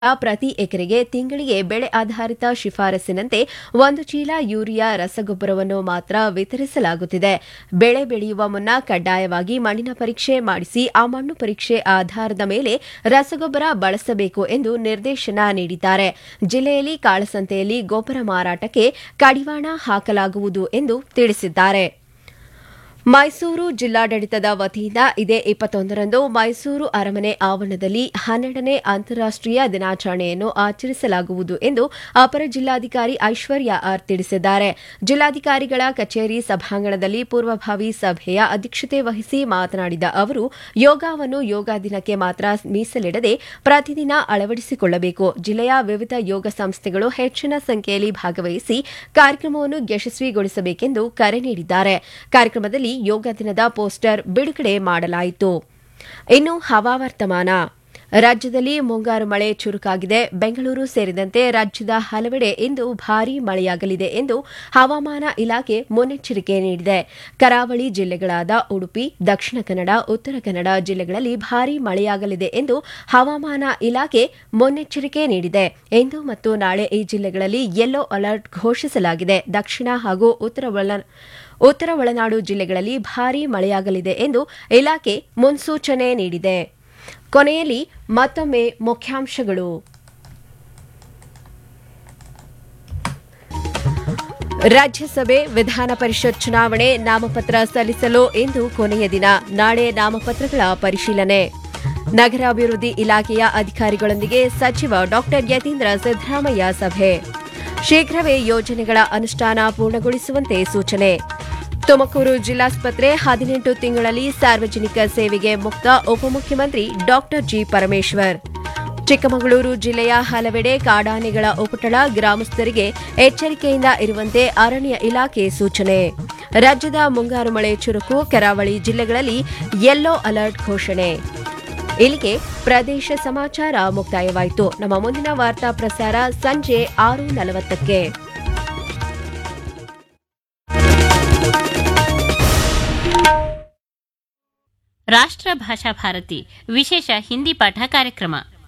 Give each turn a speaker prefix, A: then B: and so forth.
A: ಪ್ರತಿ ಎಕರೆಗೆ ತಿಂಗಳಿಗೆ ಬೆಳೆ ಆಧಾರಿತ ಶಿಫಾರಸಿನಂತೆ ಒಂದು ಚೀಲ ಯೂರಿಯಾ ರಸಗೊಬ್ಬರವನ್ನು ಮಾತ್ರ ವಿತರಿಸಲಾಗುತ್ತಿದೆ ಬೆಳೆ ಬೆಳೆಯುವ ಮುನ್ನ ಕಡ್ಡಾಯವಾಗಿ ಮಣ್ಣಿನ ಪರೀಕ್ಷೆ ಮಾಡಿಸಿ ಆ ಮಣ್ಣು ಪರೀಕ್ಷೆ ಆಧಾರದ ಮೇಲೆ ರಸಗೊಬ್ಬರ ಬಳಸಬೇಕು ಎಂದು ನಿರ್ದೇಶನ ನೀಡಿದ್ದಾರೆ ಜಿಲ್ಲೆಯಲ್ಲಿ ಕಾಳಸಂತೆಯಲ್ಲಿ ಗೊಬ್ಬರ ಮಾರಾಟಕ್ಕೆ ಕಡಿವಾಣ ಹಾಕಲಾಗುವುದು ಎಂದು ತಿಳಿಸಿದ್ದಾರೆ ಮೈಸೂರು ಜಿಲ್ಲಾಡಳಿತದ ವತಿಯಿಂದ ಇದೇ ಇಪ್ಪತ್ತೊಂದರಂದು ಮೈಸೂರು ಅರಮನೆ ಆವರಣದಲ್ಲಿ ಹನ್ನೆರಡನೇ ಅಂತಾರಾಷ್ಟೀಯ ದಿನಾಚರಣೆಯನ್ನು ಆಚರಿಸಲಾಗುವುದು ಎಂದು ಅಪರ ಜಿಲ್ಲಾಧಿಕಾರಿ ಐಶ್ವರ್ಯ ಆರ್ ತಿಳಿಸಿದ್ದಾರೆ ಜಿಲ್ಲಾಧಿಕಾರಿಗಳ ಕಚೇರಿ ಸಭಾಂಗಣದಲ್ಲಿ ಪೂರ್ವಭಾವಿ ಸಭೆಯ ಅಧ್ಯಕ್ಷತೆ ವಹಿಸಿ ಮಾತನಾಡಿದ ಅವರು ಯೋಗವನ್ನು ಯೋಗ ದಿನಕ್ಕೆ ಮಾತ್ರ ಮೀಸಲಿಡದೆ ಪ್ರತಿದಿನ ಅಳವಡಿಸಿಕೊಳ್ಳಬೇಕು ಜಿಲ್ಲೆಯ ವಿವಿಧ ಯೋಗ ಸಂಸ್ಥೆಗಳು ಹೆಚ್ಚಿನ ಸಂಖ್ಯೆಯಲ್ಲಿ ಭಾಗವಹಿಸಿ ಕಾರ್ಯಕ್ರಮವನ್ನು ಯಶಸ್ವಿಗೊಳಿಸಬೇಕೆಂದು ಕರೆ ನೀಡಿದ್ದಾರೆ ಕಾರ್ಯಕ್ರಮದಲ್ಲಿ ಯೋಗ ದಿನದ ಪೋಸ್ಟರ್ ಬಿಡುಗಡೆ ಮಾಡಲಾಯಿತು ಇನ್ನು ಹವಾವರ್ತಮಾನ ರಾಜ್ಯದಲ್ಲಿ ಮುಂಗಾರು ಮಳೆ ಚುರುಕಾಗಿದೆ ಬೆಂಗಳೂರು ಸೇರಿದಂತೆ ರಾಜ್ಯದ ಹಲವೆಡೆ ಇಂದು ಭಾರೀ ಮಳೆಯಾಗಲಿದೆ ಎಂದು ಹವಾಮಾನ ಇಲಾಖೆ ಮುನ್ನೆಚ್ಚರಿಕೆ ನೀಡಿದೆ ಕರಾವಳಿ ಜಿಲ್ಲೆಗಳಾದ ಉಡುಪಿ ದಕ್ಷಿಣ ಕನ್ನಡ ಉತ್ತರ ಕನ್ನಡ ಜಿಲ್ಲೆಗಳಲ್ಲಿ ಭಾರೀ ಮಳೆಯಾಗಲಿದೆ ಎಂದು ಹವಾಮಾನ ಇಲಾಖೆ ಮುನ್ನೆಚ್ಚರಿಕೆ ನೀಡಿದೆ ಇಂದು ಮತ್ತು ನಾಳೆ ಈ ಜಿಲ್ಲೆಗಳಲ್ಲಿ ಯೆಲ್ಲೋ ಅಲರ್ಟ್ ಘೋಷಿಸಲಾಗಿದೆ ದಕ್ಷಿಣ ಹಾಗೂ ಉತ್ತರ ಒಳ ಉತ್ತರ ಒಳನಾಡು ಜಿಲ್ಲೆಗಳಲ್ಲಿ ಭಾರೀ ಮಳೆಯಾಗಲಿದೆ ಎಂದು ಇಲಾಖೆ ಮುನ್ಸೂಚನೆ ನೀಡಿದೆ ಕೊನೆಯಲ್ಲಿ ಮತ್ತೊಮ್ಮೆ ಮುಖ್ಯಾಂಶಗಳು ರಾಜ್ಯಸಭೆ ವಿಧಾನ ಪರಿಷತ್ ಚುನಾವಣೆ ನಾಮಪತ್ರ ಸಲ್ಲಿಸಲು ಇಂದು ಕೊನೆಯ ದಿನ ನಾಳೆ ನಾಮಪತ್ರಗಳ ಪರಿಶೀಲನೆ ನಗರಾಭಿವೃದ್ಧಿ ಇಲಾಖೆಯ ಅಧಿಕಾರಿಗಳೊಂದಿಗೆ ಸಚಿವ ಡಾ ಯತೀಂದ್ರ ಸಿದ್ದರಾಮಯ್ಯ ಸಭೆ ಶೀಘ್ರವೇ ಯೋಜನೆಗಳ ಅನುಷ್ಠಾನ ಪೂರ್ಣಗೊಳಿಸುವಂತೆ ಸೂಚನೆ ತುಮಕೂರು ಜಿಲ್ಲಾಸ್ಪತ್ರೆ ಹದಿನೆಂಟು ತಿಂಗಳಲ್ಲಿ ಸಾರ್ವಜನಿಕ ಸೇವೆಗೆ ಮುಕ್ತ ಉಪಮುಖ್ಯಮಂತ್ರಿ ಡಾ ಜಿ ಪರಮೇಶ್ವರ್ ಚಿಕ್ಕಮಗಳೂರು ಜಿಲ್ಲೆಯ ಹಲವೆಡೆ ಕಾಡಾನೆಗಳ ಉಪಟಳ ಗ್ರಾಮಸ್ಥರಿಗೆ ಎಚ್ಚರಿಕೆಯಿಂದ ಇರುವಂತೆ ಅರಣ್ಯ ಇಲಾಖೆ ಸೂಚನೆ ರಾಜ್ಯದ ಮುಂಗಾರು ಮಳೆ ಚುರುಕು ಕರಾವಳಿ ಜಿಲ್ಲೆಗಳಲ್ಲಿ ಯೆಲ್ಲೋ ಅಲರ್ಟ್ ಘೋಷಣೆ ಇಲ್ಲಿಗೆ ಪ್ರದೇಶ ಸಮಾಚಾರ ಮುಕ್ತಾಯವಾಯಿತು ನಮ್ಮ ಮುಂದಿನ ವಾರ್ತಾ ಪ್ರಸಾರ ಸಂಜೆ ಆರು ನಲವತ್ತಕ್ಕೆ
B: ರಾಷ್ಟ್ರ ಭಾಷಾ ಭಾರತಿ ವಿಶೇಷ ಹಿಂದಿ ಪಾಠ ಕಾರ್ಯಕ್ರಮ